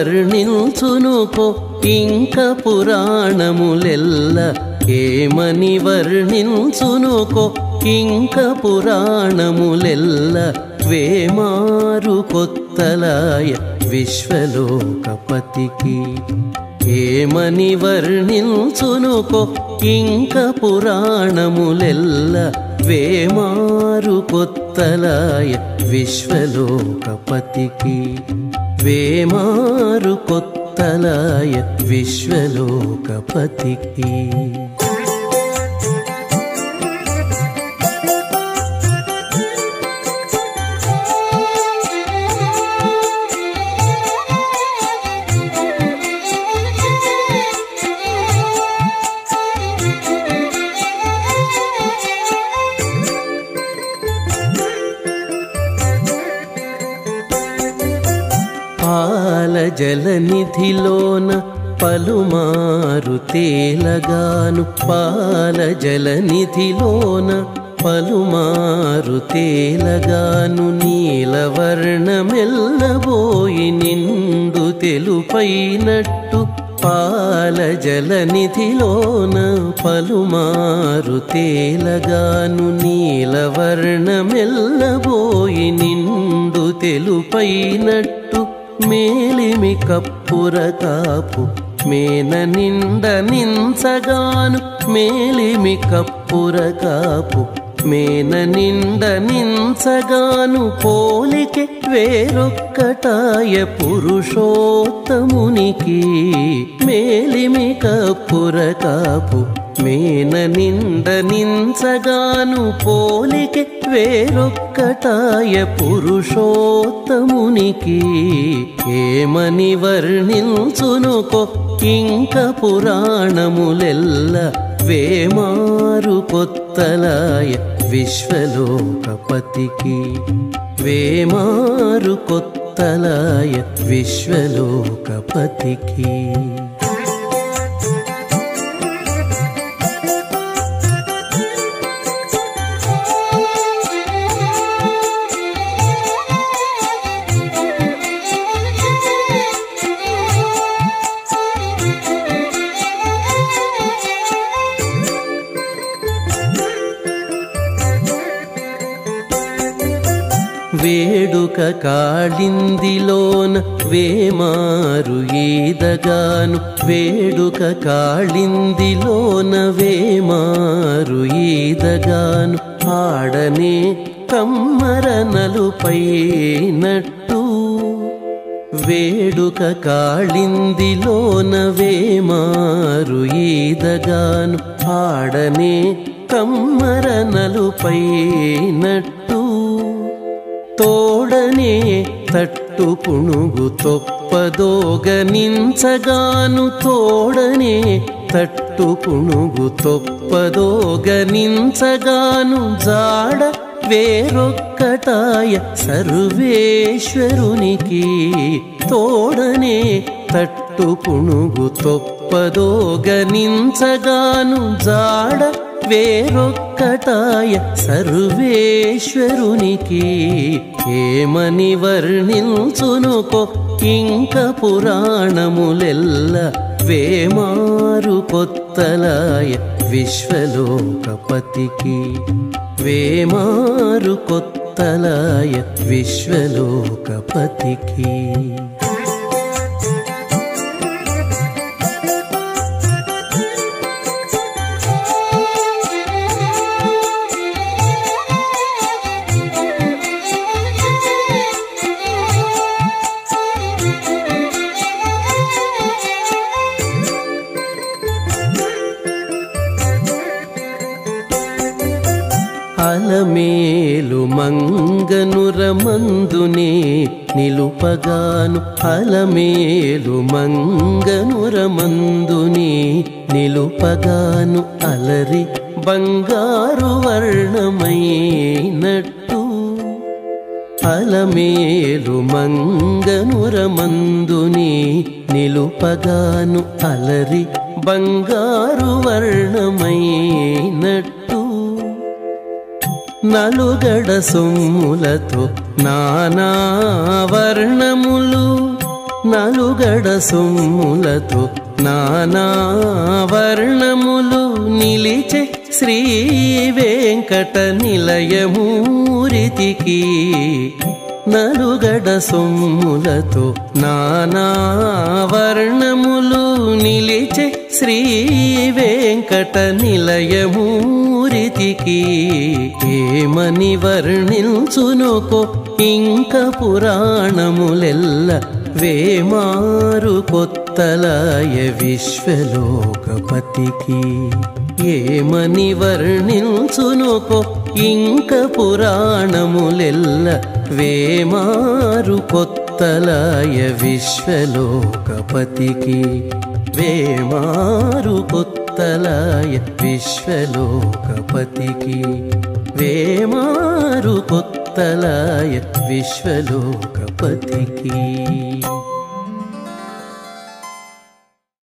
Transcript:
వర్ణించునుకో ఇంక పురాణములెల్ల ఏమని వర్ణించునుకో ఇంక పురాణములెల్ల వేమారు కొత్తలాయ విశ్వలోకపతికి ఏమని వర్ణించునుకో ఇంక పురాణములెల్ల వేమారు కొత్తలాయ విశ్వలోకపతికి వేమారు కొత్తలాయ విశ్వలోకపతికి పాల జలనిధిలోన పలుమారు తేలగాను పాల జలనిధిలోన పలుమారు తేలగాను నీలవర్ణమెల్లబోయి నిండు తెలుపైనట్టు పాల జలనిధిలోన పలుమారు తేలగాను నీలవర్ణమెల్లబోయి నిండు తెలుపైనట్టు మేలిమి కప్పుర కాపు మేన నిండ నించగాను మేలిమి కప్పుర కాపు మేన నిండ నించగాను పోలికి వేరొక్కటాయ పురుషోత్తమునికి మేలిమి కప్పుర కాపు మేన నిండ నించగాను పోలికి వేరొక్కటాయ పురుషోత్తమునికి ఏమని వర్ణించునుకో ఇంక పురాణములెల్ల వేమారు కొత్తలాయ విశ్వలోకపతికి వేమారు కొత్తలాయ విశ్వలోకపతికి వేడుక కాళిందిలోన వేమారు ఈదగాను వేడుక కాళిందిలోన వేమారు ఈదగాను ఆడనే కమ్మర నలుపైనట్టు వేడుక కాళిందిలోన వేమారు ఈదగాను ఆడనే కమ్మర నలుపైనట్టు తోడనే తట్టు పుణుగు తొప్పదోగనించగాను తోడనే తట్టు పుణుగు తొప్పదోగనించగాను జాడ వేరొక్కటాయ సర్వేశ్వరునికి తోడనే తట్టు పుణుగు తొప్పదోగనించగాను జాడ వేరొక్కటాయ సర్వేశ్వరునికి ఏమని వర్ణించునుకో ఇంక పురాణములెల్ల వేమారు కొత్తలాయ విశ్వలోకపతికి వేమారు కొత్తలాయ విశ్వలోకపతికి అలమేలు మంగనురమందునే నిలుపగాను అలమేలు మంగనురమందునే నిలుపగాను అలరి బంగారు వర్ణమైనట్టు అలమేలు మంగనురమందుని నిలుపగాను అలరి బంగారు వర్ణమైనట్టు నలుగడ సొమ్ములతో నానా వర్ణములు నలుగడ సొమ్ములతో నానా వర్ణములు నిలిచే శ్రీ వెంకట నిలయమూరితికి నలుగడ సొమ్ములతో నానా వర్ణములు నిలిచే శ్రీ వెంకట నిలయమూరితికి ఏమని వర్ణించునుకో ఇంక పురాణములెల్ల వేమారు కొత్తలాయ విశ్వలోకపతికి ఏమని వర్ణించునుకో ఇంక పురాణములెల్ల వేమారు కొత్తలాయ విశ్వలోకపతికి వేమారు కొత్తలాయ విశ్వలోకపతికి వేమారు కొత్తలాయ విశ్వలోకపతికి